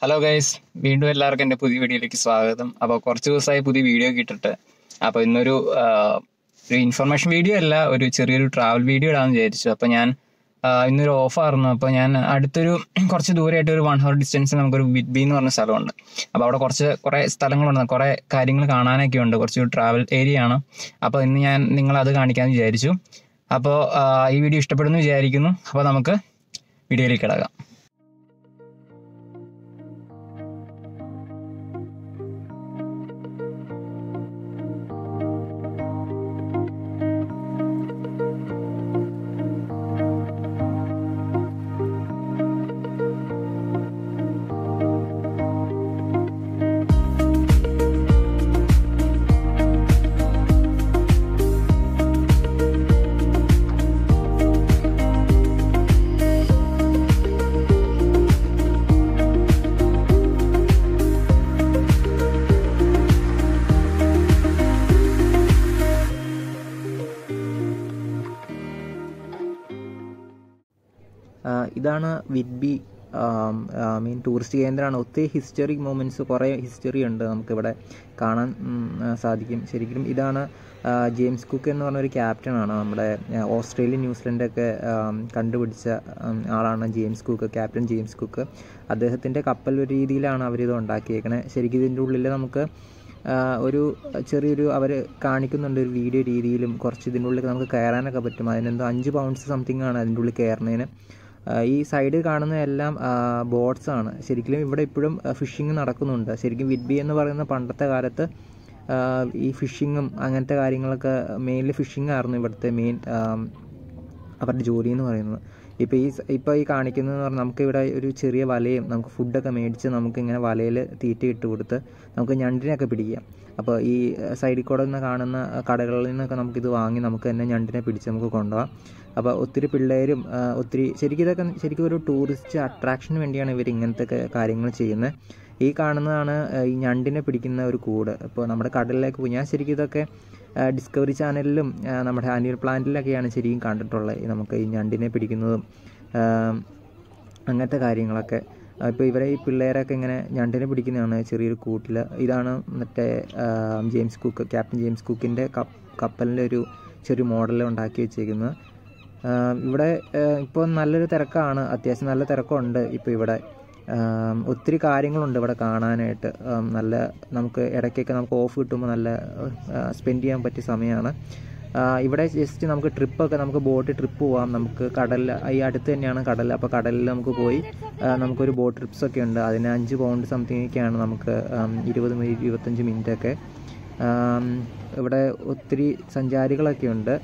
Hello guys വീണ്ടും എല്ലാവർക്കും എൻ്റെ പുതിയ വീഡിയോയിലേക്ക് സ്വാഗതം അപ്പോൾ കുറച്ച് ദിവസമായി പുതിയ വീഡിയോ കിട്ടിട്ട് അപ്പോൾ ഇന്നൊരു ആ, ഒരു ഇൻഫർമേഷൻ വീഡിയോ അല്ല ഒരു ചെറിയൊരു ട്രാവൽ വീഡിയോ ഇടാമെന്ന് വിചാരിച്ചു അപ്പോൾ ഞാൻ ആ, ഇന്നൊരു ഓഫായിരുന്നു അപ്പോൾ ഞാൻ അടുത്തൊരു കുറച്ച് ദൂരമായിട്ട് ഒരു വൺ ഹവർ ഡിസ്റ്റൻസിൽ നമുക്കൊരു ബിറ്റ്ബി എന്ന് പറഞ്ഞ സ്ഥലമുണ്ട് അപ്പോൾ അവിടെ കുറച്ച് കുറേ സ്ഥലങ്ങളുണ്ട് കുറേ കാര്യങ്ങൾ കാണാനൊക്കെ ഉണ്ട് കുറച്ച് ട്രാവൽ ഏരിയ ആണ് അപ്പോൾ ഇന്ന് ഞാൻ നിങ്ങളത് കാണിക്കാമെന്ന് വിചാരിച്ചു അപ്പോൾ ആ, ഈ വീഡിയോ ഇഷ്ടപ്പെടുന്നു വിചാരിക്കുന്നു അപ്പോൾ നമുക്ക് വീഡിയോയിലേക്ക് കിടക്കാം ആ, ഇതാണ് വിഡ്ബി മെയിൻ ടൂറിസ്റ്റ് കേന്ദ്രമാണ് ഒത്തിരി ഹിസ്റ്ററിക് മൂമെൻറ്റ്സ് കുറേ ഹിസ്റ്ററി ഉണ്ട് നമുക്കിവിടെ കാണാൻ ഉം, ആ, സാധിക്കും ശരിക്കും ഇതാണ് ആ, ജെയിംസ് കുക്ക് എന്ന് പറഞ്ഞ ഒരു ക്യാപ്റ്റനാണ് നമ്മുടെ ആ, ഓസ്ട്രേലിയ ന്യൂസിലൻഡൊക്കെ ആം, കണ്ടുപിടിച്ച ഉം, ആളാണ് James Cook captain James Cook അദ്ദേഹത്തിൻ്റെ കപ്പൽ ഒരു രീതിയിലാണ് അവരിത് ഉണ്ടാക്കിയേക്കണേ ശരിക്കും ഇതിൻ്റെ ഉള്ളിൽ നമുക്ക് ആ, ഒരു ചെറിയൊരു അവർ കാണിക്കുന്നുണ്ട് ഒരു വീഡിയോ രീതിയിലും കുറച്ച് ഇതിൻ്റെ ഉള്ളിൽ നമുക്ക് കയറാനൊക്കെ പറ്റും അതിനെന്തോ അഞ്ച് പൗണ്ട്സ് സംതിങ് ആണ് അതിൻ്റെ ഉള്ളിൽ കയറുന്നതിന് ആ, ഈ സൈഡിൽ കാണുന്ന എല്ലാം ബോട്ട്സ് ആണ് ശരിക്കും ഇവിടെ ഇപ്പോഴും ഫിഷിംഗ് നടക്കുന്നുണ്ട് ശരിക്കും വിഡ്ബി എന്ന് പറയുന്ന പണ്ടത്തെ കാലത്ത് ആ, ഈ ഫിഷിങ്ങും അങ്ങനത്തെ കാര്യങ്ങളൊക്കെ മെയിൻലി ഫിഷിംഗ് ആയിരുന്നു ഇവിടുത്തെ മെയിൻ അവരുടെ ജോലി എന്ന് പറയുന്നത് ഇപ്പോൾ ഈ ഇപ്പോൾ ഈ കാണിക്കുന്നതെന്ന് പറഞ്ഞാൽ നമുക്ക് ഇവിടെ ഒരു ചെറിയ വലയും നമുക്ക് ഫുഡൊക്കെ മേടിച്ച് നമുക്ക് ഇങ്ങനെ വലയിൽ തീറ്റ ഇട്ട് കൊടുത്ത് നമുക്ക് ഞണ്ടിനെയൊക്കെ പിടിക്കാം അപ്പോൾ ഈ സൈഡിൽ കൂടെ നിന്ന് കാണുന്ന കടകളിൽ നിന്നൊക്കെ നമുക്കിത് വാങ്ങി നമുക്ക് തന്നെ ഞണ്ടിനെ പിടിച്ച് നമുക്ക് കൊണ്ടുപോകാം അപ്പോൾ ഒത്തിരി പിള്ളേരും ആ, ഒത്തിരി ശരിക്കും ഇതൊക്കെ ശരിക്കും ഒരു ടൂറിസ്റ്റ് അട്രാക്ഷന് വേണ്ടിയാണ് ഇവർ ഇങ്ങനത്തെ ഒക്കെ കാര്യങ്ങൾ ചെയ്യുന്നത് ഈ കാണുന്നതാണ് ആ, ഈ ഞണ്ടിനെ പിടിക്കുന്ന ഒരു കൂട് ഇപ്പോൾ നമ്മുടെ കടലിലേക്ക് പോയി ഞാൻ ശരിക്കും ഇതൊക്കെ ഡിസ്കവറി ചാനലിലും ആ, നമ്മുടെ ആനുവൽ പ്ലാന്റിലൊക്കെയാണ് ശരിക്കും കണ്ടിട്ടുള്ളത് ഈ നമുക്ക് ഈ ഞണ്ടിനെ പിടിക്കുന്നതും ആ, അങ്ങനത്തെ കാര്യങ്ങളൊക്കെ ഇപ്പോൾ ഇവരെ ഈ പിള്ളേരൊക്കെ ഇങ്ങനെ ഞണ്ടിനെ പിടിക്കുന്നതാണ് ചെറിയൊരു കൂട്ടിൽ ഇതാണ് മറ്റേ ആ, ജെയിംസ് കുക്ക് ക്യാപ്റ്റൻ ജെയിംസ് കുക്കിൻ്റെ കപ്പ് കപ്പലിൻ്റെ ഒരു ചെറിയ മോഡൽ ഉണ്ടാക്കി വെച്ചേക്കുന്നത് ആ, ഇവിടെ ഇപ്പോൾ നല്ലൊരു തിരക്കാണ് അത്യാവശ്യം നല്ല തിരക്കുണ്ട് ഇപ്പോൾ ഇവിടെ ആം, ഒത്തിരി കാര്യങ്ങളുണ്ട് ഇവിടെ കാണാനായിട്ട് ആം, നല്ല നമുക്ക് ഇടയ്ക്കൊക്കെ നമുക്ക് ഓഫ് കിട്ടുമ്പോൾ നല്ല സ്പെൻഡ് ചെയ്യാൻ പറ്റിയ സമയമാണ് ആ, ഇവിടെ ജസ്റ്റ് നമുക്ക് ട്രിപ്പൊക്കെ നമുക്ക് ബോട്ട് ട്രിപ്പ് പോവാം നമുക്ക് കടലിൽ ഈ അടുത്ത് തന്നെയാണ് കടൽ അപ്പോൾ കടലിൽ നമുക്ക് പോയി ആ, നമുക്കൊരു ബോട്ട് ട്രിപ്സ് ഒക്കെ ഉണ്ട് അതിന് അഞ്ച് പൗണ്ട് സംതിങ് ഒക്കെയാണ് നമുക്ക് ആം, ഇരുപത് മിനിറ്റ് ഇരുപത്തഞ്ച് മിനിറ്റ് ഒക്കെ ആം, ഇവിടെ ഒത്തിരി സഞ്ചാരികളൊക്കെ ഉണ്ട്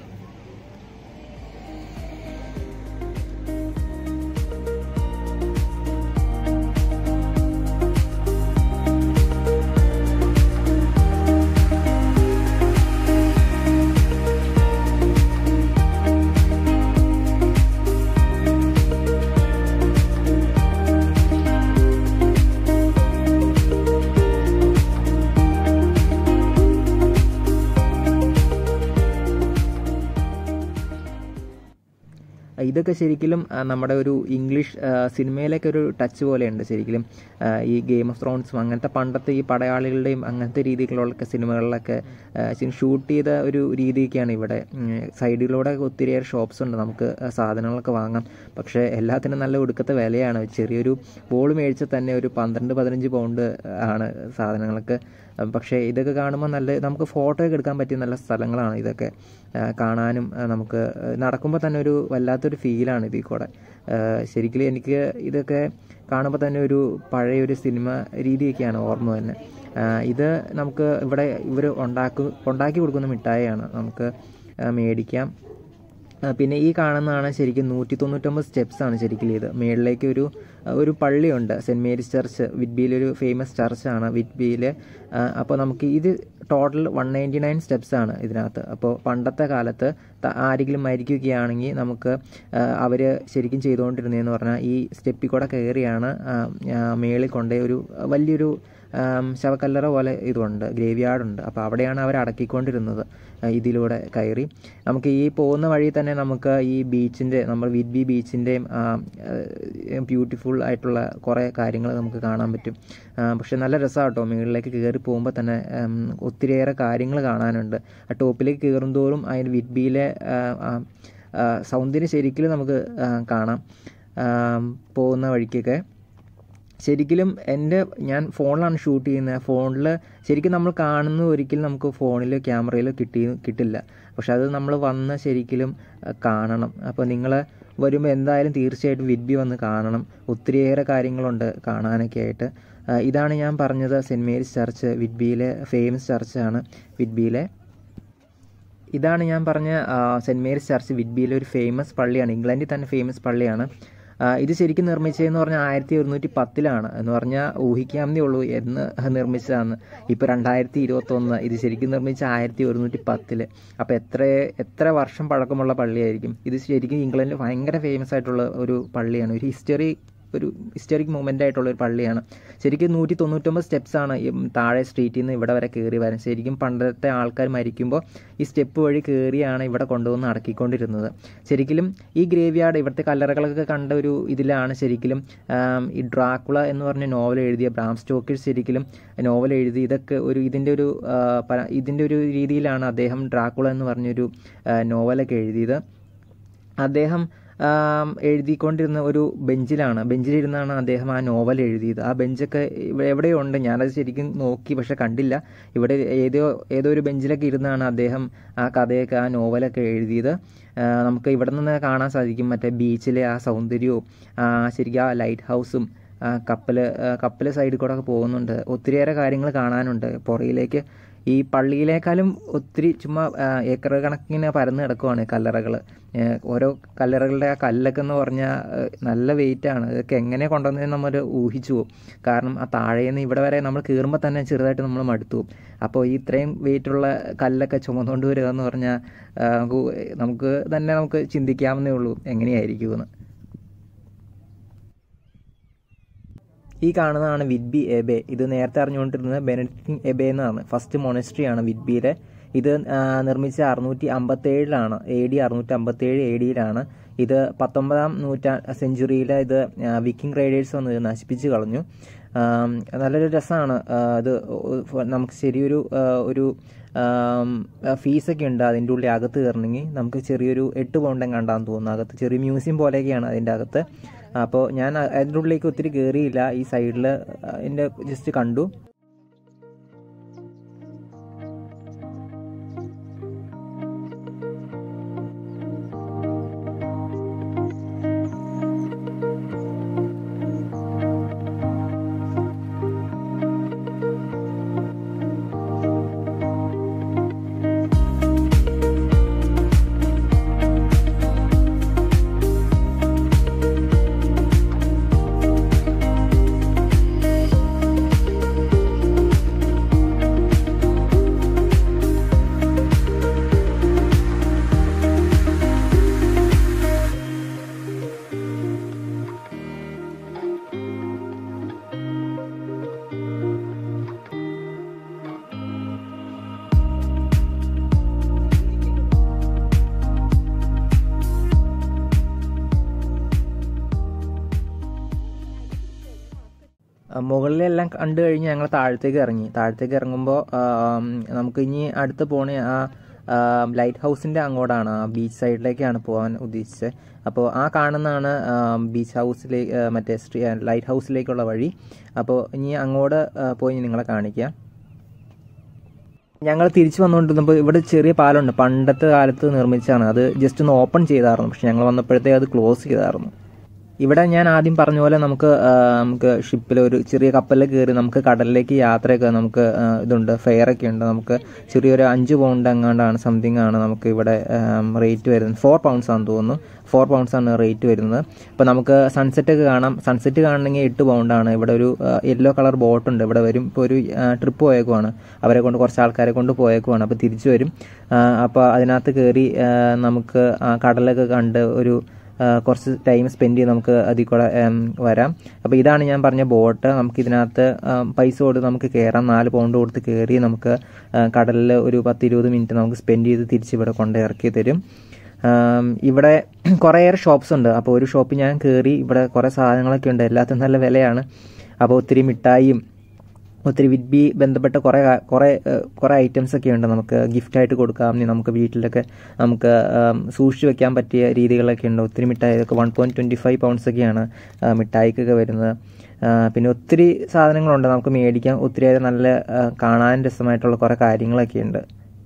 ഇതൊക്കെ ശരിക്കും ആ, നമ്മുടെ ഒരു ഇംഗ്ലീഷ് ആ, സിനിമയിലൊക്കെ ഒരു ടച്ച് പോലെയുണ്ട് ശരിക്കും ആ, ഈ ഗെയിം ഓഫ് ത്രോൺസും അങ്ങനത്തെ പണ്ടത്തെ ഈ പടയാളികളുടെയും അങ്ങനത്തെ രീതിയിലുള്ള സിനിമകളിലൊക്കെ ഷൂട്ട് ചെയ്ത ഒരു രീതിയൊക്കെയാണ് ഇവിടെ ഉം, സൈഡിലൂടെ ഒത്തിരിയേറെ ഷോപ്സ് ഉണ്ട് നമുക്ക് ആ, സാധനങ്ങളൊക്കെ വാങ്ങാം പക്ഷേ എല്ലാത്തിനും നല്ല ഒടുക്കത്തെ വിലയാണ് ചെറിയൊരു ബോൾ മേടിച്ചാൽ തന്നെ ഒരു പന്ത്രണ്ട് പതിനഞ്ച് പൗണ്ട് ആണ് സാധനങ്ങൾക്ക് പക്ഷേ ഇതൊക്കെ കാണുമ്പോൾ നല്ല നമുക്ക് ഫോട്ടോ ഒക്കെ എടുക്കാൻ പറ്റിയ നല്ല സ്ഥലങ്ങളാണ് ഇതൊക്കെ ആ, കാണാനും ആ, നമുക്ക് നടക്കുമ്പോൾ തന്നെ ഒരു വല്ലാത്തൊരു ഫീലാണ് ഇതിൽ കൂടെ ആ, ശരിക്കും എനിക്ക് ഇതൊക്കെ കാണുമ്പോൾ തന്നെ ഒരു പഴയ ഒരു സിനിമ രീതിയൊക്കെയാണ് ഓർമ്മ തന്നെ ആ, ഇത് നമുക്ക് ഇവിടെ ഇവർ ഉണ്ടാക്കു ഉണ്ടാക്കി കൊടുക്കുന്ന മിഠായിയാണ് നമുക്ക് ആ, മേടിക്കാം ആ, പിന്നെ ഈ കാണുന്നതാണ് ശരിക്കും നൂറ്റി തൊണ്ണൂറ്റൊമ്പത് സ്റ്റെപ്സ് ആണ് ശരിക്കും ഇത് മേളിലേക്ക് ഒരു ഒരു പള്ളിയുണ്ട് സെൻറ്റ് മേരീസ് ചർച്ച് വിറ്റ്ബിയിലൊരു ഫേമസ് ചർച്ചാണ് വിറ്റ്ബിയിൽ അപ്പോൾ നമുക്ക് ഇത് total one ninety nine steps ആണ് ഇതിനകത്ത് അപ്പോൾ പണ്ടത്തെ കാലത്ത് ത- ആരെങ്കിലും മരിക്കുകയാണെങ്കിൽ നമുക്ക് അവർ ശരിക്കും ചെയ്തുകൊണ്ടിരുന്നതെന്ന് പറഞ്ഞാൽ ഈ സ്റ്റെപ്പിൽ കൂടെ കയറിയാണ് ആ, ആ, മേളിൽ കൊണ്ടേ ഒരു വലിയൊരു ആം, ശവക്കല്ലറ പോലെ ഇതുണ്ട് ഗ്രേവ് യാർഡുണ്ട് അപ്പോൾ അവിടെയാണ് അവർ അടക്കിക്കൊണ്ടിരുന്നത് ആ, ഇതിലൂടെ കയറി നമുക്ക് ഈ പോകുന്ന വഴി തന്നെ നമുക്ക് ഈ ബീച്ചിൻ്റെ നമ്മൾ വിഡ്ബി ബീച്ചിൻ്റെയും ബ്യൂട്ടിഫുൾ ആയിട്ടുള്ള കുറേ കാര്യങ്ങൾ നമുക്ക് കാണാൻ പറ്റും ആ, പക്ഷെ നല്ല രസമാണ് കേട്ടോ മുകളിലേക്ക് കയറി പോകുമ്പോൾ തന്നെ ഉം, ഒത്തിരിയേറെ കാര്യങ്ങൾ കാണാനുണ്ട് ആ ടോപ്പിലേക്ക് കയറും തോറും അതിന് വിഡ്ബിയിലെ ആ, ആ, ആ, സൗന്ദര്യം ശരിക്കും നമുക്ക് ആ, കാണാം ആ, പോകുന്ന വഴിക്കൊക്കെ ശരിക്കും എൻ്റെ ഞാൻ ഫോണിലാണ് ഷൂട്ട് ചെയ്യുന്നത് ഫോണിൽ ശരിക്കും നമ്മൾ കാണുന്ന ഒരിക്കലും നമുക്ക് ഫോണിൽ ക്യാമറയിൽ കിട്ടി കിട്ടില്ല പക്ഷെ അത് നമ്മൾ വന്ന് ശരിക്കും അഹ്, കാണണം അപ്പോൾ നിങ്ങൾ വരുമ്പോൾ എന്തായാലും തീർച്ചയായിട്ടും വിഡ്ബി വന്ന് കാണണം ഒത്തിരിയേറെ കാര്യങ്ങളുണ്ട് കാണാനൊക്കെ ആയിട്ട് അഹ്, ഇതാണ് ഞാൻ പറഞ്ഞത് സെൻറ്റ് മേരീസ് ചർച്ച് വിഡ്ബിയിലെ ഫേമസ് ചർച്ചാണ് വിഡ്ബിയിലെ ഇതാണ് ഞാൻ പറഞ്ഞ ആ, സെൻറ്റ് മേരീസ് ചർച്ച് വിഡ്ബിയിലെ ഒരു ഫേമസ് പള്ളിയാണ് ഇംഗ്ലണ്ടിൽ തന്നെ ഫേമസ് പള്ളിയാണ് ആ, ഇത് ശരിക്കും നിർമ്മിച്ചതെന്ന് പറഞ്ഞാൽ ആയിരത്തി ഒരുന്നൂറ്റി പത്തിലാണ് എന്ന് പറഞ്ഞാൽ ഊഹിക്കാവുന്നേ ഉള്ളൂ എന്ന് നിർമ്മിച്ചതാണ് ഇപ്പോൾ രണ്ടായിരത്തി ഇരുപത്തൊന്ന് ഇത് ശരിക്കും നിർമ്മിച്ച ആയിരത്തി ഒരുന്നൂറ്റി പത്തില് അപ്പോൾ എത്ര എത്ര വർഷം പഴക്കമുള്ള പള്ളിയായിരിക്കും ഇത് ശരിക്കും ഇംഗ്ലണ്ടിൽ ഭയങ്കര ഫേമസ് ആയിട്ടുള്ള ഒരു പള്ളിയാണ് ഒരു ഹിസ്റ്ററി ഒരു ഹിസ്റ്ററിക് മൂമെൻ്റ് ആയിട്ടുള്ള ഒരു പള്ളിയാണ് ശരിക്കും നൂറ്റി തൊണ്ണൂറ്റൊമ്പത് സ്റ്റെപ്സാണ് ഈ താഴെ സ്ട്രീറ്റിൽ നിന്ന് ഇവിടെ വരെ കയറി വരാൻ ശരിക്കും പണ്ടത്തെ ആൾക്കാർ മരിക്കുമ്പോൾ ഈ സ്റ്റെപ്പ് വഴി കയറിയാണ് ഇവിടെ കൊണ്ടുവന്ന് അടക്കിക്കൊണ്ടിരുന്നത് ശരിക്കും ഈ ഗ്രേവ് യാർഡ് ഇവിടുത്തെ കല്ലറകളൊക്കെ കണ്ട ഒരു ഇതിലാണ് ശരിക്കും ആം, ഈ ഡ്രാക്കുള എന്ന് പറഞ്ഞ നോവൽ എഴുതിയ ബ്രാം സ്റ്റോക്കേഴ്സ് ശരിക്കും നോവൽ എഴുതി ഇതൊക്കെ ഒരു ഇതിൻ്റെ ഒരു ആ, പ- ഇതിൻ്റെ ഒരു രീതിയിലാണ് അദ്ദേഹം ഡ്രാക്കുള എന്ന് പറഞ്ഞൊരു ആ, നോവലൊക്കെ എഴുതിയത് അദ്ദേഹം ആം, എഴുതിക്കൊണ്ടിരുന്ന ഒരു ബെഞ്ചിലാണ് ബെഞ്ചിലിരുന്നാണ് അദ്ദേഹം ആ നോവൽ എഴുതിയത് ആ ബെഞ്ചൊക്കെ ഇവിടെ എവിടെയോ ഉണ്ട് ഞാനത് ശരിക്കും നോക്കി പക്ഷെ കണ്ടില്ല ഇവിടെ ഏതോ ഏതോ ഒരു ബെഞ്ചിലൊക്കെ ഇരുന്നാണ് അദ്ദേഹം ആ കഥയൊക്കെ ആ നോവലൊക്കെ എഴുതിയത് ആ, നമുക്ക് ഇവിടെ നിന്ന് കാണാൻ സാധിക്കും മറ്റേ ബീച്ചിലെ ആ സൗന്ദര്യവും ആ, ശരിക്കും ആ ലൈറ്റ് ഹൗസും ആ, കപ്പല് ആ, കപ്പല് സൈഡിൽ കൂടെ ഒക്കെ പോകുന്നുണ്ട് ഒത്തിരിയേറെ കാര്യങ്ങൾ കാണാനുണ്ട് പുറയിലേക്ക് ഈ പള്ളിയിലേക്കാളും ഒത്തിരി ചുമ്മാ ആ, ഏക്കർ കണക്കിന് പരന്ന് കിടക്കുവാണ് കല്ലറകൾ ഓരോ കല്ലറകളുടെ ആ കല്ലൊക്കെ എന്ന് പറഞ്ഞാൽ നല്ല വെയിറ്റാണ് ഇതൊക്കെ എങ്ങനെ കൊണ്ടുവന്നതെന്ന് നമ്മൾ ഊഹിച്ചു പോകും കാരണം ആ താഴേന്ന് ഇവിടെ വരെ നമ്മൾ കീറുമ്പോൾ തന്നെ ചെറുതായിട്ട് നമ്മൾ മടുത്തു പോകും അപ്പോൾ ഈ ഇത്രയും വെയിറ്റുള്ള കല്ലൊക്കെ ചുമന്നുകൊണ്ട് വരിക എന്ന് പറഞ്ഞാൽ ആ, നമുക്ക് നമുക്ക് തന്നെ നമുക്ക് ചിന്തിക്കാവുന്നേ ഉള്ളൂ എങ്ങനെയായിരിക്കുമെന്ന് ഈ കാണുന്നതാണ് വിഡ്ബി എബെ ഇത് നേരത്തെ അറിഞ്ഞുകൊണ്ടിരുന്നത് ബെനഡിക്റ്റിൻ എബെ എന്നാണ് ഫസ്റ്റ് മൊണസ്ട്രി ആണ് വിഡ്ബിയിലെ ഇത് ആ, നിർമ്മിച്ച അറുന്നൂറ്റി അമ്പത്തേഴിലാണ് എ ഡി അറുന്നൂറ്റി അമ്പത്തേഴ് എ ഡിയിലാണ് ഇത് പത്തൊമ്പതാം നൂറ്റാ സെഞ്ചുറിയിലെ ഇത് ആ, വിക്കിംഗ് റൈഡേഴ്സ് വന്ന് ഇത് നശിപ്പിച്ച് കളഞ്ഞു ആം, നല്ലൊരു രസമാണ് ആ, ഇത് ഒ- നമുക്ക് ശരിയൊരു ആ, ഒരു ആം, ഫീസൊക്കെ ഉണ്ട് അതിൻ്റെ ഉള്ളിൽ അകത്ത് കയറണമെങ്കിൽ നമുക്ക് ചെറിയൊരു എട്ട് പൗണ്ട് കണ്ടാന്ന് തോന്നുന്നു അകത്ത് ചെറിയ മ്യൂസിയം പോലെയൊക്കെയാണ് അതിൻ്റെ അകത്ത് അപ്പോൾ ഞാൻ അ- അതിൻ്റെ ഉള്ളിലേക്ക് ഒത്തിരി കയറിയില്ല ഈ സൈഡിൽ അതിൻ്റെ ജസ്റ്റ് കണ്ടു ആ, മുകളിലെല്ലാം കണ്ടു കഴിഞ്ഞ് ഞങ്ങൾ താഴത്തേക്ക് ഇറങ്ങി താഴത്തേക്ക് ഇറങ്ങുമ്പോൾ നമുക്ക് ഇനി അടുത്ത് പോണ ആ ലൈറ്റ് ഹൗസിൻ്റെ അങ്ങോട്ടാണ് ആ ബീച്ച് സൈഡിലേക്കാണ് പോകാൻ ഉദ്ദേശിച്ചത് അപ്പോൾ ആ കാണുന്നതാണ് ബീച്ച് ഹൗസിലേക്ക് മറ്റേ സ്ട്രീ ലൈറ്റ് ഹൗസിലേക്കുള്ള വഴി അപ്പോൾ ഇനി അങ്ങോട്ട് ആ, പോയി നിങ്ങളെ കാണിക്കാം ഞങ്ങൾ തിരിച്ചു വന്നുകൊണ്ടിരുന്നപ്പോൾ ഇവിടെ ചെറിയ പാലമുണ്ട് പണ്ടത്തെ കാലത്ത് നിർമ്മിച്ചാണ് അത് ജസ്റ്റ് ഒന്ന് ഓപ്പൺ ചെയ്തായിരുന്നു പക്ഷെ ഞങ്ങൾ വന്നപ്പോഴത്തേക്ക് അത് ക്ലോസ് ചെയ്തായിരുന്നു ഇവിടെ ഞാൻ ആദ്യം പറഞ്ഞ പോലെ നമുക്ക് ആ, നമുക്ക് ഷിപ്പിൽ ഒരു ചെറിയ കപ്പലിൽ കയറി നമുക്ക് കടലിലേക്ക് യാത്രയൊക്കെ നമുക്ക് ആ, ഇതുണ്ട് ഫെയർ ഒക്കെ ഉണ്ട് നമുക്ക് ചെറിയൊരു അഞ്ച് പൗണ്ട് എങ്ങാണ്ടാണ് സംതിങ് ആണ് നമുക്ക് ഇവിടെ റേറ്റ് വരുന്നത് ഫോർ പൗണ്ട്സ് ആണെന്ന് തോന്നുന്നു ഫോർ പൗണ്ട്സ് ആണ് റേറ്റ് വരുന്നത് അപ്പോൾ നമുക്ക് സൺസെറ്റ് ഒക്കെ കാണാം സൺസെറ്റ് കാണണമെങ്കിൽ എട്ട് പൗണ്ടാണ് ഇവിടെ ഒരു യെല്ലോ കളർ ബോട്ട് ഉണ്ട് ഇവിടെ വരും ഇപ്പോൾ ഒരു ട്രിപ്പ് പോയേക്കുവാണ് അവരെ കൊണ്ട് കുറച്ച് ആൾക്കാരെ കൊണ്ട് പോയേക്കുവാണ് അപ്പോൾ തിരിച്ചു വരും അപ്പോൾ അതിനകത്ത് കയറി ആ, നമുക്ക് ആ കടലൊക്കെ കണ്ട് ഒരു ആ, കുറച്ച് ടൈം സ്പെൻഡ് ചെയ്ത് നമുക്ക് അതിൽ കൂടെ ഉം, വരാം അപ്പോൾ ഇതാണ് ഞാൻ പറഞ്ഞ ബോട്ട് നമുക്ക് ഇതിനകത്ത് ആ, പൈസ കൊടുത്ത് നമുക്ക് കയറാം നാല് പൗണ്ട് കൊടുത്ത് കയറി നമുക്ക് കടലിൽ ഒരു പത്ത് ഇരുപത് മിനിറ്റ് നമുക്ക് സ്പെൻഡ് ചെയ്ത് തിരിച്ച് ഇവിടെ കൊണ്ട് ഇറക്കി തരും ആം, ഇവിടെ കുറേയേറെ ഷോപ്സ് ഉണ്ട് അപ്പോൾ ഒരു ഷോപ്പിൽ ഞാൻ കയറി ഇവിടെ കുറേ സാധനങ്ങളൊക്കെ ഉണ്ട് എല്ലാത്തിനും നല്ല വിലയാണ് അപ്പോൾ ഒത്തിരി മിഠായിയും ഒത്തിരി വിഡ്ബി ബന്ധപ്പെട്ട കുറേ കാ- കുറേ ഏഹ്, കുറേ ഐറ്റംസ് ഒക്കെ ഉണ്ട് നമുക്ക് ഗിഫ്റ്റായിട്ട് കൊടുക്കാം ഇനി നമുക്ക് വീട്ടിലൊക്കെ നമുക്ക് ആം, സൂക്ഷിച്ച് വെക്കാൻ പറ്റിയ രീതികളൊക്കെ ഉണ്ട് ഒത്തിരി മിഠായി ഒക്കെ one point twenty five pounds ഒക്കെയാണ് ആ, മിഠായിക്കൊക്കെ വരുന്നത് ആ, പിന്നെ ഒത്തിരി സാധനങ്ങളുണ്ട് നമുക്ക് മേടിക്കാൻ ഒത്തിരിയേറെ നല്ല ആ, കാണാൻ രസമായിട്ടുള്ള കുറേ കാര്യങ്ങളൊക്കെ ഉണ്ട്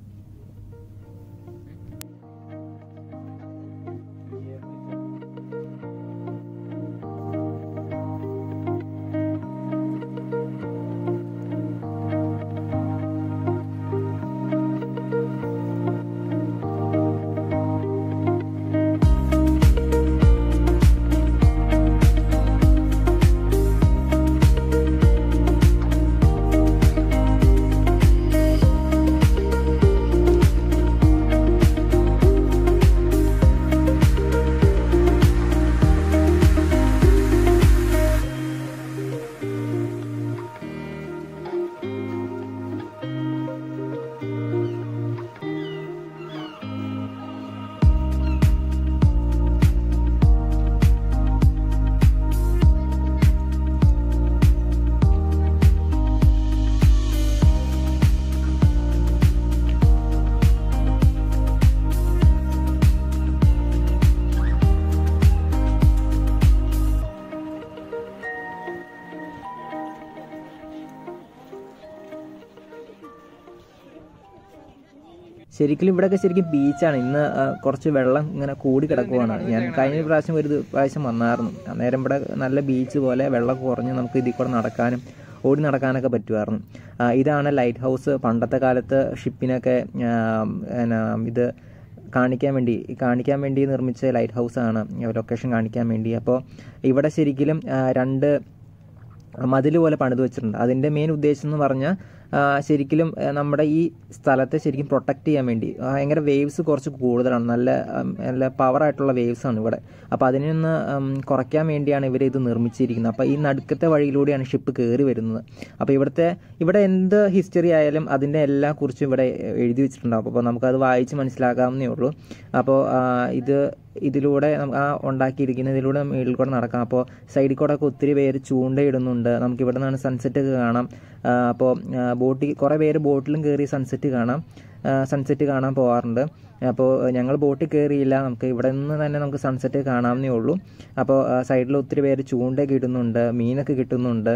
ശരിക്കും ഇവിടെയൊക്കെ ശരിക്കും ബീച്ചാണ് ഇന്ന് ആ, കുറച്ച് വെള്ളം ഇങ്ങനെ കൂടി കിടക്കുവാണ് ഞാൻ കഴിഞ്ഞ പ്രാവശ്യം ഒരു ദി- പ്രാവശ്യം വന്നായിരുന്നു അന്നേരം ഇവിടെ നല്ല ബീച്ച് പോലെ വെള്ളം കുറഞ്ഞ് നമുക്ക് ഇതിൽ കൂടെ നടക്കാനും ഓടി നടക്കാനൊക്കെ പറ്റുമായിരുന്നു ആ, ഇതാണ് ലൈറ്റ് ഹൗസ് പണ്ടത്തെ കാലത്ത് ഷിപ്പിനൊക്കെ ആ, എന്നാ, ഇത് കാണിക്കാൻ വേണ്ടി കാണിക്കാൻ വേണ്ടി നിർമ്മിച്ച ലൈറ്റ് ഹൗസ് ആണ് ലൊക്കേഷൻ കാണിക്കാൻ വേണ്ടി അപ്പോൾ ഇവിടെ ശരിക്കും ആ, രണ്ട് മതിൽ പോലെ പണിത് വെച്ചിട്ടുണ്ട് അതിൻ്റെ മെയിൻ ഉദ്ദേശം എന്ന് പറഞ്ഞാൽ ശരിക്കും ആ, നമ്മുടെ ഈ സ്ഥലത്തെ ശരിക്കും പ്രൊട്ടക്റ്റ് ചെയ്യാൻ വേണ്ടി ആ, ഭയങ്കര വേവ്സ് കുറച്ച് കൂടുതലാണ് നല്ല ഉം, നല്ല പവറായിട്ടുള്ള വേവ്സ് ആണ് ഇവിടെ അപ്പോൾ അതിനെ ഒന്ന് ഉം, കുറയ്ക്കാൻ വേണ്ടിയാണ് ഇവർ ഇത് നിർമ്മിച്ചിരിക്കുന്നത് അപ്പോൾ ഈ നടുക്കത്തെ വഴിയിലൂടെയാണ് ഷിപ്പ് കയറി വരുന്നത് അപ്പോൾ ഇവിടുത്തെ ഇവിടെ എന്ത് ഹിസ്റ്ററി ആയാലും അതിൻ്റെ എല്ലാ കുറിച്ചും ഇവിടെ എഴുതി വെച്ചിട്ടുണ്ടാവും അപ്പോൾ നമുക്കത് വായിച്ച് മനസ്സിലാക്കാവുന്നേ ഉള്ളൂ അപ്പോൾ ആ, ഇത് ഇതിലൂടെ നമുക്ക് ആ ഉണ്ടാക്കിയിരിക്കുന്ന ഇതിലൂടെ മേളിൽ കൂടെ നടക്കാം അപ്പോൾ സൈഡിൽ കൂടെ ഒക്കെ ഒത്തിരി പേര് ചൂണ്ടയിടുന്നുണ്ട് നമുക്ക് ഇവിടെ നിന്നാണ് സൺസെറ്റ് ഒക്കെ കാണാം ആ, അപ്പോൾ ബോട്ടിൽ കുറേ പേര് ബോട്ടിലും കയറി സൺസെറ്റ് കാണാം സൺസെറ്റ് കാണാൻ പോകാറുണ്ട് അപ്പോൾ ഞങ്ങൾ ബോട്ടിൽ കയറിയില്ല നമുക്ക് ഇവിടെ നിന്ന് തന്നെ നമുക്ക് സൺസെറ്റ് കാണാവുന്നേ ഉള്ളൂ അപ്പോൾ സൈഡിൽ ഒത്തിരി പേര് ചൂണ്ടയൊക്കെ ഇടുന്നുണ്ട് മീനൊക്കെ കിട്ടുന്നുണ്ട്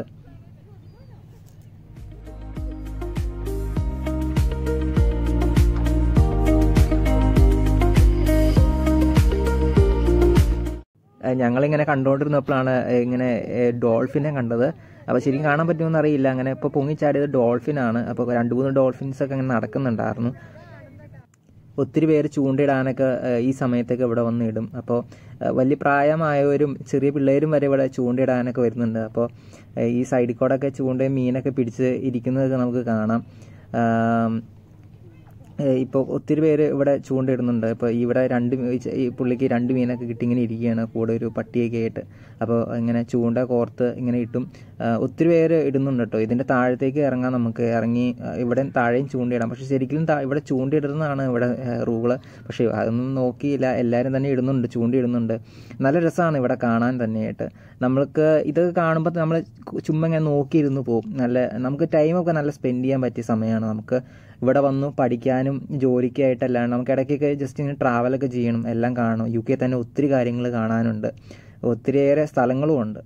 ഏഹ് ഞങ്ങളിങ്ങനെ കണ്ടുകൊണ്ടിരുന്നപ്പോഴാണ് ഏഹ് ഇങ്ങനെ ഏഹ് ഡോൾഫിനെ കണ്ടത് അപ്പോൾ ശരിക്കും കാണാൻ പറ്റുമെന്ന് അറിയില്ല അങ്ങനെ ഇപ്പോൾ പൊങ്ങിച്ചാടിയത് ഡോൾഫിനാണ് അപ്പോൾ രണ്ട് മൂന്ന് ഡോൾഫിൻസ് ഒക്കെ അങ്ങനെ നടക്കുന്നുണ്ടായിരുന്നു ഒത്തിരി പേര് ചൂണ്ടയിടാനൊക്കെ ഏഹ് ഈ സമയത്തൊക്കെ ഇവിടെ വന്ന് ഇടും അപ്പോൾ ഏഹ് വലിയ പ്രായമായവരും ചെറിയ പിള്ളേരും വരെ ഇവിടെ ചൂണ്ടയിടാനൊക്കെ വരുന്നുണ്ട് അപ്പോൾ ഏഹ് ഈ സൈഡിൽ കൂടെ ഒക്കെ ചൂണ്ടയും മീനൊക്കെ പിടിച്ച് ഇരിക്കുന്നതൊക്കെ നമുക്ക് കാണാം ആം, ഇപ്പോൾ ഒത്തിരി പേര് ഇവിടെ ചൂണ്ടയിടുന്നുണ്ട് ഇപ്പോൾ ഇവിടെ രണ്ട് മീ- ഈ ചെ- ഈ പുള്ളിക്ക് രണ്ട് മീനൊക്കെ കിട്ടി ഇങ്ങനെ ഇരിക്കുകയാണ് കൂടെ ഒരു പട്ടിയൊക്കെ ആയിട്ട് അപ്പോൾ ഇങ്ങനെ ചൂണ്ട കോർത്ത് ഇങ്ങനെ ഇട്ടും ആ, ഒത്തിരി പേര് ഇടുന്നുണ്ട് കേട്ടോ ഇതിൻ്റെ താഴത്തേക്ക് ഇറങ്ങാൻ നമുക്ക് ഇറങ്ങി ആ, ഇവിടെ താഴെയും ചൂണ്ടയിടാം പക്ഷേ ശരിക്കും താ- ഇവിടെ ചൂണ്ടയിടുന്നതാണ് ഇവിടെ റൂള് പക്ഷേ അതൊന്നും നോക്കിയില്ല എല്ലാവരും തന്നെ ഇടുന്നുണ്ട് ചൂണ്ടയിടുന്നുണ്ട് നല്ല രസമാണ് ഇവിടെ കാണാൻ തന്നെയായിട്ട് നമ്മൾക്ക് ഇത് കാണുമ്പോൾ നമ്മൾ ചുമ്മാ ഇങ്ങനെ നോക്കിയിരുന്ന് പോകും നല്ല നമുക്ക് ടൈമൊക്കെ നല്ല സ്പെൻഡ് ചെയ്യാൻ പറ്റിയ സമയമാണ് നമുക്ക് ഇവിടെ വന്നു പഠിക്കാനും ജോലിക്കായിട്ടല്ലാണ്ട് നമുക്ക് ഇടയ്ക്കൊക്കെ ജസ്റ്റ് ഇങ്ങനെ ട്രാവലൊക്കെ ചെയ്യണം എല്ലാം കാണണം യു കെ തന്നെ ഒത്തിരി കാര്യങ്ങൾ കാണാനുണ്ട് ഒത്തിരിയേറെ സ്ഥലങ്ങളും ഉണ്ട്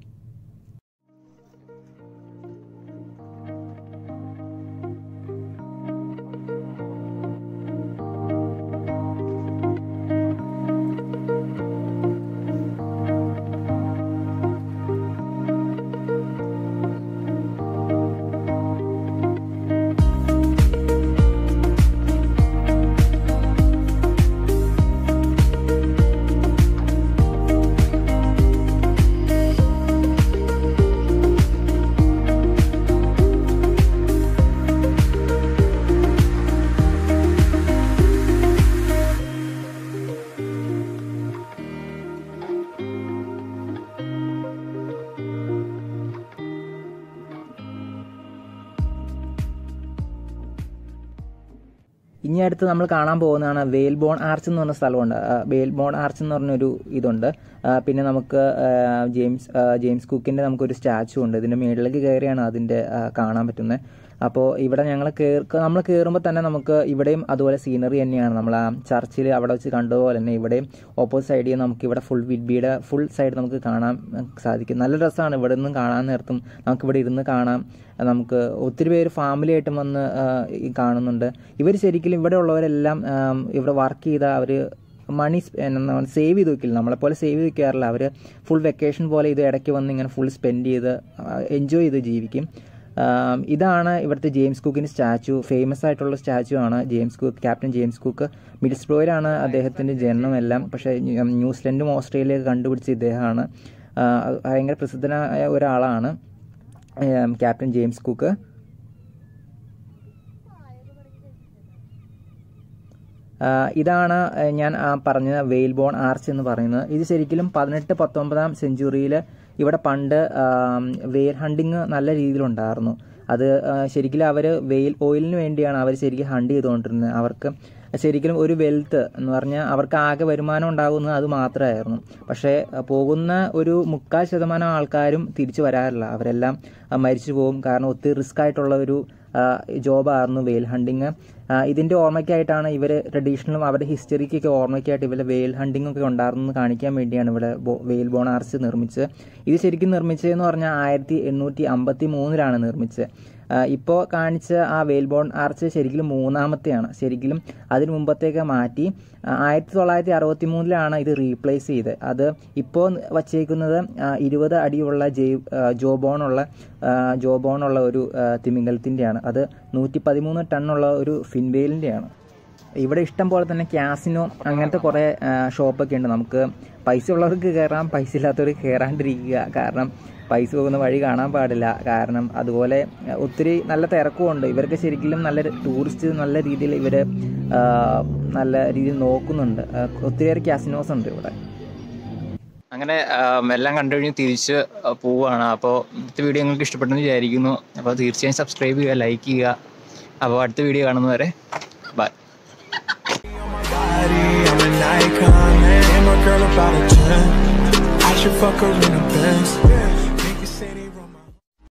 ഇനി അടുത്ത് നമ്മൾ കാണാൻ പോകുന്നതാണ് വെയിൽബോൺ ആർച്ച് എന്ന് പറഞ്ഞ സ്ഥലമുണ്ട് ആ, വെയിൽബോൺ ആർച്ച് എന്ന് പറഞ്ഞൊരു ഇതുണ്ട് ആ, പിന്നെ നമുക്ക് ആ, ജെയിംസ് ആ, ജെയിംസ് കുക്കിൻ്റെ നമുക്കൊരു സ്റ്റാച്ചു ഉണ്ട് ഇതിൻ്റെ മുകളിലേക്ക് കയറിയാണ് അതിൻ്റെ ആ, കാണാൻ പറ്റുന്നത് അപ്പോൾ ഇവിടെ ഞങ്ങൾ കയറി നമ്മൾ കയറുമ്പോൾ തന്നെ നമുക്ക് ഇവിടെയും അതുപോലെ സീനറി തന്നെയാണ് നമ്മൾ ആ ചർച്ചിൽ അവിടെ വെച്ച് കണ്ടതുപോലെ തന്നെ ഇവിടെയും ഓപ്പോസിറ്റ് സൈഡിൽ നമുക്ക് ഇവിടെ ഫുൾ വിഡ്ബിയുടെ ഫുൾ സൈഡ് നമുക്ക് കാണാൻ സാധിക്കും നല്ല രസമാണ് ഇവിടെ നിന്നും കാണാൻ നേരത്തും നമുക്ക് ഇവിടെ ഇരുന്ന് കാണാം നമുക്ക് ഒത്തിരി പേര് ഫാമിലി ആയിട്ടും വന്ന് ആ, ഈ കാണുന്നുണ്ട് ഇവർ ശരിക്കും ഇവിടെ ഉള്ളവരെല്ലാം ആം, ഇവിടെ വർക്ക് ചെയ്ത അവർ മണി സേവ് ചെയ്ത് വെക്കില്ല നമ്മളെപ്പോലെ സേവ് ചെയ്ത് വെക്കാറില്ല അവർ ഫുൾ വെക്കേഷൻ പോലെ ഇത് ഇടയ്ക്ക് വന്ന് ഇങ്ങനെ ഫുൾ സ്പെൻഡ് ചെയ്ത് എൻജോയ് ചെയ്ത് ജീവിക്കും ആം, ഇതാണ് ഇവിടുത്തെ ജെയിംസ് കുക്കിൻ്റെ സ്റ്റാച്ചു ഫേമസ് ആയിട്ടുള്ള സ്റ്റാച്ചു ആണ് James Cook captain James Cook മിഡിൽസ്ബ്രോയിലാണ് അദ്ദേഹത്തിൻ്റെ ജനനമെല്ലാം പക്ഷേ ന്യൂ- ന്യൂസിലൻഡും ഓസ്ട്രേലിയയൊക്കെ കണ്ടുപിടിച്ച ഇദ്ദേഹമാണ് ആ, ഭയങ്കര പ്രസിദ്ധനായ ഒരാളാണ് ഏം, ക്യാപ്റ്റൻ ജെയിംസ് കുക്ക് ആ, ഇതാണ് ആ, ഞാൻ ആ പറഞ്ഞ വെയിൽബോൺ ആർച്ച് എന്ന് പറയുന്നത് ഇത് ശരിക്കും പതിനെട്ട് പത്തൊമ്പതാം സെഞ്ചുറിയിൽ ഇവിടെ പണ്ട് ആം, വെയിൽ ഹണ്ടിങ് നല്ല രീതിയിലുണ്ടായിരുന്നു അത് ആ, ശരിക്കും അവർ വെയിൽ ഓയിലിന് വേണ്ടിയാണ് അവർ ശരിക്കും ഹണ്ട് ചെയ്തുകൊണ്ടിരുന്നത് അവർക്ക് ശരിക്കും ഒരു വെൽത്ത് എന്ന് പറഞ്ഞാൽ അവർക്ക് ആകെ വരുമാനം ഉണ്ടാകുന്നത് അത് മാത്രമായിരുന്നു പക്ഷേ ആ, പോകുന്ന ഒരു മുക്കാൽ ശതമാനം ആൾക്കാരും തിരിച്ചു വരാറില്ല അവരെല്ലാം ആ, മരിച്ചു പോകും കാരണം ഒത്തിരി റിസ്ക് ആയിട്ടുള്ള ഒരു ജോബായിരുന്നു വെയിൽ ഹണ്ടിങ് ഇതിൻ്റെ ഓർമ്മയ്ക്കായിട്ടാണ് ഇവർ ട്രഡീഷണലും അവരുടെ ഹിസ്റ്ററിക്കൊക്കെ ഓർമ്മയ്ക്കായിട്ട് ഇവരെ വെയിൽ ഹണ്ടിങ് ഒക്കെ ഉണ്ടായിരുന്നെന്ന് കാണിക്കാൻ വേണ്ടിയാണ് ഇവിടെ ബോ- വെയിൽ ബോൺ ആർച്ച് നിർമ്മിച്ചത് ഇത് ശരിക്കും നിർമ്മിച്ചതെന്ന് പറഞ്ഞാൽ ആയിരത്തി എണ്ണൂറ്റി അമ്പത്തി മൂന്നിലാണ് നിർമ്മിച്ചത് ഇപ്പോൾ കാണിച്ച ആ വെയിൽ ബോൺ ആർച്ച് ശരിക്കും മൂന്നാമത്തെയാണ് ശരിക്കും അതിന് മുമ്പത്തേക്ക് മാറ്റി ആയിരത്തി തൊള്ളായിരത്തി അറുപത്തി മൂന്നിലാണ് ഇത് റീപ്ലേസ് ചെയ്ത് അത് ഇപ്പോൾ വച്ചേക്കുന്നത് ആ, ഇരുപത് അടിയുള്ള ജെയ് ജോബോണുള്ള ആ, ജോബോണുള്ള ഒരു ആ, തിമിംഗലത്തിൻ്റെയാണ് അത് നൂറ്റി പതിമൂന്ന് ടണ്ണുള്ള ഒരു ഫിൻവെയിലിൻ്റെയാണ് ഇവിടെ ഇഷ്ടം പോലെ തന്നെ ക്യാസിനോ അങ്ങനത്തെ കുറേ ആ, ഷോപ്പൊക്കെ ഉണ്ട് നമുക്ക് പൈസ ഉള്ളവർക്ക് കയറാം പൈസ ഇല്ലാത്തവർക്ക് കയറാണ്ടിരിക്കുക കാരണം പൈസ പോകുന്ന വഴി കാണാൻ പാടില്ല കാരണം അതുപോലെ ആ, ഒത്തിരി നല്ല തിരക്കുമുണ്ട് ഇവർക്ക് ശരിക്കും നല്ല ടൂറിസ്റ്റ് നല്ല രീതിയിൽ ഇവർ നല്ല രീതിയിൽ നോക്കുന്നുണ്ട് ആ, ഒത്തിരിയേറെ ക്യാസിനോസ് ഉണ്ട് ഇവിടെ അങ്ങനെ ആം, എല്ലാം കണ്ടു കഴിഞ്ഞ് തിരിച്ച് ആ, പോവുകയാണ് അപ്പോൾ ഇന്നത്തെ വീഡിയോ നിങ്ങൾക്ക് ഇഷ്ടപ്പെട്ടെന്ന് വിചാരിക്കുന്നു അപ്പോൾ തീർച്ചയായും സബ്സ്ക്രൈബ് ചെയ്യുക ലൈക്ക് ചെയ്യുക അപ്പോൾ അടുത്ത വീഡിയോ കാണുന്നവരെ bye body, I'm an icon, man. And my girl about a 10. I should fuck her in a Benz.